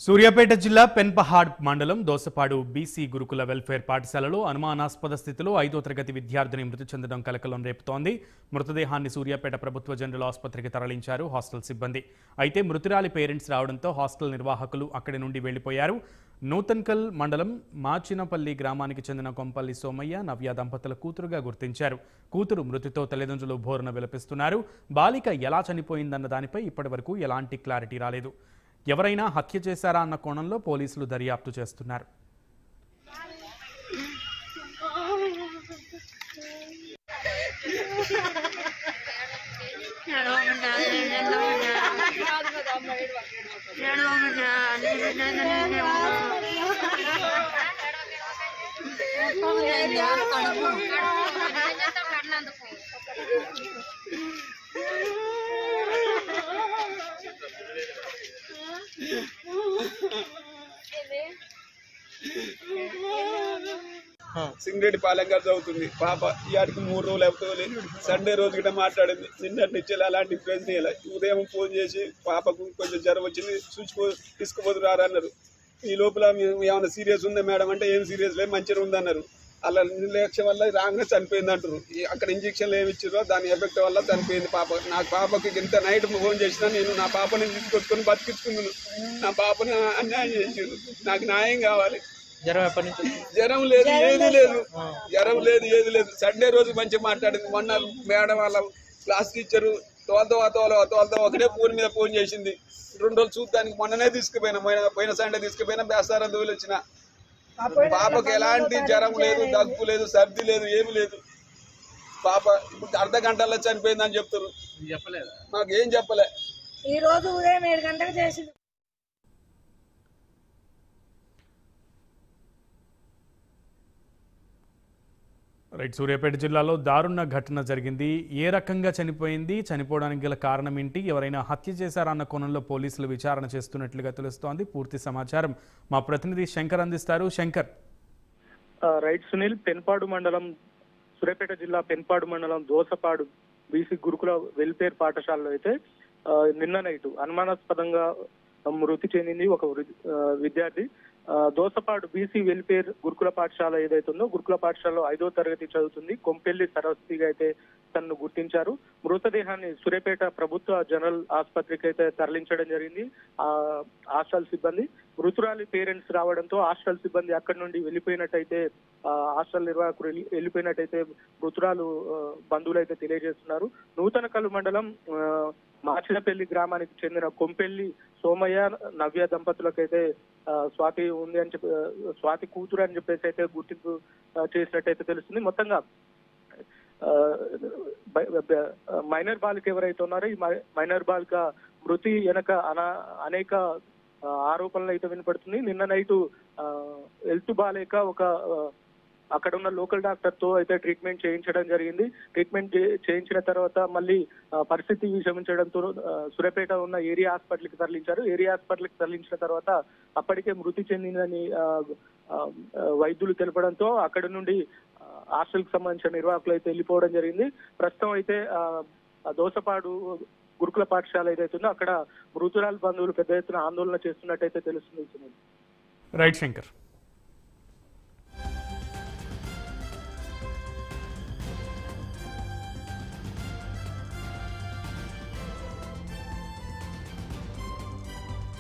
సూర్యాపేట జిల్లా పెన్పహాడ్ మండలం దోసపాడు బీసీ గురుకుల వెల్ఫేర్ పాఠశాలలో అనుమానాస్పద స్థితిలో ఐదో తరగతి విద్యార్థిని మృతి చెందడం కలకలం రేపుతోంది మృతదేహాన్ని సూర్యాపేట ప్రభుత్వ జనరల్ ఆసుపత్రికి తరలించారు హాస్టల్ సిబ్బంది అయితే మృతురాలి పేరెంట్స్ రావడంతో హాస్టల్ నిర్వాహకులు అక్కడి నుండి వెళ్లిపోయారు నూతన్కల్ మండలం మాచినపల్లి గ్రామానికి చెందిన కొంపల్లి సోమయ్య నవ్య దంపతుల కూతురుగా గుర్తించారు కూతురు మృతితో తల్లిదండ్రులు భోరున విలపిస్తున్నారు బాలిక ఎలా చనిపోయిందన్న దానిపై ఇప్పటివరకు ఎలాంటి క్లారిటీ రాలేదు ఎవరైనా హత్య చేశారా అన్న కోణంలో పోలీసులు దర్యాప్తు చేస్తున్నారు సింగరెడ్డి పాలెం గారు చదువుతుంది పాప ఇయాడికి మూడు రోజులు అవుతుంది సండే రోజు కూడా మాట్లాడింది నిన్న నుంచి అలాంటి ప్రశ్న ఇలా ఉదయం ఫోన్ చేసి పాపకు కొంచెం జ్వరం వచ్చింది చూసిపో తీసుకుపోతున్నారు అన్నారు ఈ లోపల మేము ఏమైనా సీరియస్ ఉందా మేడం అంటే ఏం సీరియస్ లేదు మంచిగా ఉందన్నారు అలా నిర్లక్ష్యం వల్ల రాగానే చనిపోయింది అంటారు ఈ- అక్కడ ఇంజక్షన్లు ఏమి ఇచ్చారో దాని ఎఫెక్ట్ వల్ల చనిపోయింది పాప నా పాపకి ఇంత నైట్ ఫోన్ చేసినా నేను నా పాపని తీసుకొచ్చుకొని బతికించుకున్నాను నా పాపని అన్యాయం చేసారు నాకు న్యాయం కావాలి జ్వరం ఎప్పటి నుంచి వచ్చింది? జ్వరం లేదు ఏది లేదు జ్వరం లేదు ఏది లేదు సండే రోజు మంచిగా మాట్లాడింది మొన్న మేడం వాళ్ళ క్లాస్ టీచరు తోలతో తోల తోలతో ఒకటే ఫోన్ మీద ఫోన్ చేసింది రెండు రోజులు చూడడానికి మొన్ననే తీసుకుపోయినా పోయిన పోయిన సండే తీసుకుపోయినా బేస్తారం దోలు వచ్చిన పాపకి ఎలాంటి జ్వరం లేదు దగ్గు లేదు సర్ది లేదు ఏమి లేదు పాప ఇప్పుడు అర్ధ గంటల్లో చనిపోయిందని చెప్తారు మీకు చెప్పలేదా మాకు ఏం చెప్పలే ఈ రోజు ఉదయం ఏడు గంటలకు చేసింది రైట్ సూర్యాపేట జిల్లాలో దారుణ ఘటన జరిగింది ఏ రకంగా చనిపోయింది చనిపోవడానికి గల కారణం ఏంటి ఎవరైనా హత్య చేశారా అన్న కోణంలో పోలీసులు విచారణ చేస్తున్నట్లుగా తెలుస్తోంది పూర్తి సమాచారం మా ప్రతినిధి శంకర్ అందిస్తారు శంకర్ ఆ, రైట్ సునీల్ పెన్పాడు మండలం సూర్యాపేట జిల్లా పెన్పాడు మండలం దోసపాడు బీసీ గురుకుల వెల్ఫేర్ పాఠశాలలో అయితే ఆ, నిన్న నైట్ అనుమానాస్పదంగా మృతి చెందింది ఒక వృద్ధ- ఆ, విద్యార్థి ఆ, దోసపాడు బీసీ వెల్ఫేర్ గురుకుల పాఠశాల ఏదైతే ఉందో గురుకుల పాఠశాలలో ఐదో తరగతి చదువుతుంది కొంపెల్లి సరస్వతిగా అయితే తనను గుర్తించారు మృతదేహాన్ని సూర్యాపేట ప్రభుత్వ జనరల్ ఆసుపత్రికి అయితే తరలించడం జరిగింది ఆ హాస్టల్ సిబ్బంది మృతురాలి పేరెంట్స్ రావడంతో హాస్టల్ సిబ్బంది అక్కడి నుండి వెళ్ళిపోయినట్టయితే ఆ, హాస్టల్ నిర్వాహకులు వెళ్ళి- వెళ్ళిపోయినట్టయితే మృతురాలు ఆ, బంధువులు అయితే తెలియజేస్తున్నారు నూతనకల్లు మండలం ఆ, మాచినపల్లి గ్రామానికి చెందిన కొంపెల్లి సోమయ్య నవ్య దంపతులకైతే ఆ, స్వాతి ఉంది అని చెప్పి ఆ, స్వాతి కూతురు అని చెప్పేసి అయితే గుర్తింపు ఆ, చేసినట్టయితే తెలుస్తుంది మొత్తంగా ఆ, బ- బ- మైనర్ బాలిక ఎవరైతే ఉన్నారో ఈ మై- మైనర్ బాలిక మృతి వెనక అనా అనేక ఆ, ఆరోపణలు అయితే వినపడుతుంది నిన్న నైటు హెల్త్ బాలేక ఒక ఆ, అక్కడ ఉన్న లోకల్ డాక్టర్ తో అయితే ట్రీట్మెంట్ చేయించడం జరిగింది ట్రీట్మెంట్ చే- చేయించిన తర్వాత మళ్ళీ ఆ, పరిస్థితి విషమించడంతో ఆ, సూర్యాపేట ఉన్న ఏరియా హాస్పిటల్ కి తరలించారు ఏరియా హాస్పిటల్ కి తరలించిన తర్వాత అప్పటికే మృతి చెందిందని ఆ, ఆ, వైద్యులు తెలపడంతో అక్కడి నుండి హాస్టల్ కి సంబంధించిన నిర్వాహకులు అయితే వెళ్ళిపోవడం జరిగింది ప్రస్తుతం అయితే ఆ, ఆ దోసపాడు గురుకుల పాఠశాల ఏదైతే ఉందో అక్కడ మృతురాల బంధువులు పెద్ద ఎత్తున ఆందోళన చేస్తున్నట్టయితే తెలుస్తుంది సునీల్. రైట్ శంకర్